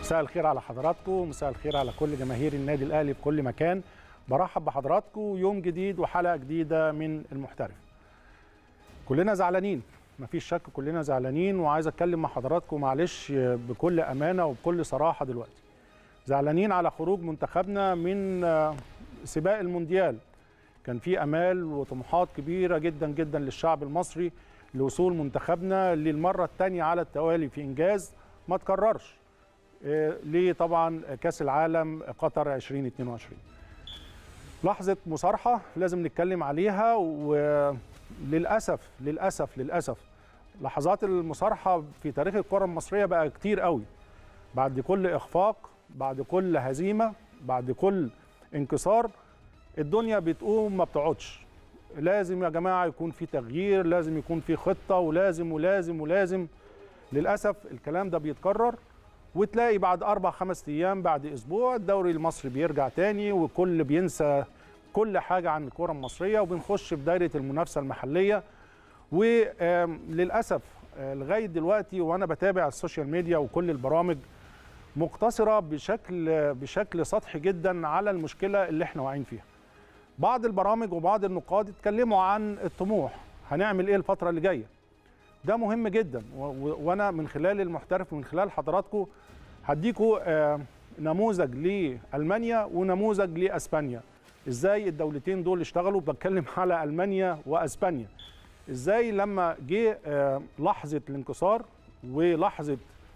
مساء الخير على حضراتكم مساء الخير على كل جماهير النادي الاهلي في كل مكان برحب بحضراتكم يوم جديد وحلقه جديده من المحترف كلنا زعلانين مفيش شك كلنا زعلانين وعايز اتكلم مع حضراتكم معلش بكل امانه وبكل صراحه دلوقتي زعلانين على خروج منتخبنا من سباق المونديال كان في امال وطموحات كبيره جدا جدا للشعب المصري لوصول منتخبنا للمره الثانيه على التوالي في انجاز ما تكررش لطبعا كاس العالم قطر 2022 لحظه مصارحه لازم نتكلم عليها وللاسف للاسف للاسف لحظات المصارحه في تاريخ الكره المصريه بقى كتير قوي بعد كل اخفاق بعد كل هزيمه بعد كل انكسار الدنيا بتقوم ما بتقعدش لازم يا جماعه يكون في تغيير لازم يكون في خطه ولازم ولازم ولازم للاسف الكلام ده بيتكرر وتلاقي بعد اربع خمس ايام بعد اسبوع الدوري المصري بيرجع تاني وكل بينسى كل حاجه عن الكره المصريه وبنخش في دايره المنافسه المحليه وللاسف لغايه دلوقتي وانا بتابع السوشيال ميديا وكل البرامج مقتصره بشكل بشكل سطحي جدا على المشكله اللي احنا واقعين فيها. بعض البرامج وبعض النقاد اتكلموا عن الطموح هنعمل ايه الفتره اللي جايه. ده مهم جدا وانا من خلال المحترف ومن خلال حضراتكم هديكوا نموذج لالمانيا ونموذج لاسبانيا ازاي الدولتين دول اشتغلوا بتكلم على المانيا واسبانيا ازاي لما جه لحظه الانكسار ولحظه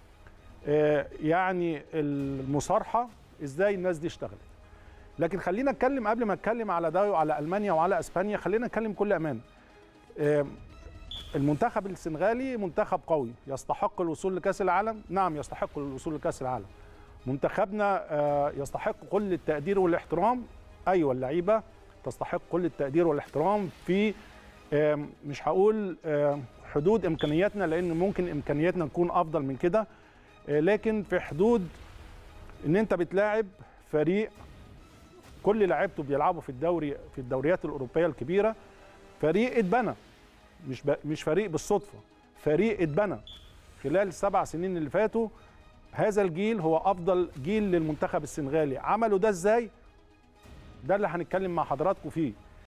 يعني المصارحه ازاي الناس دي اشتغلت لكن خلينا نتكلم قبل ما اتكلم على ده وعلى المانيا وعلى اسبانيا خلينا نتكلم كل امانه المنتخب السنغالي منتخب قوي يستحق الوصول لكاس العالم نعم يستحق الوصول لكاس العالم منتخبنا يستحق كل التقدير والاحترام ايوه اللعيبه تستحق كل التقدير والاحترام في مش هقول حدود امكانياتنا لان ممكن امكانياتنا نكون افضل من كده لكن في حدود ان انت بتلاعب فريق كل لعيبته بيلعبوا في الدوري في الدوريات الاوروبيه الكبيره فريق اتبنى مش ب... مش فريق بالصدفه فريق اتبنى خلال السبع سنين اللي فاتوا هذا الجيل هو افضل جيل للمنتخب السنغالي عملوا ده ازاي ده اللي هنتكلم مع حضراتكم فيه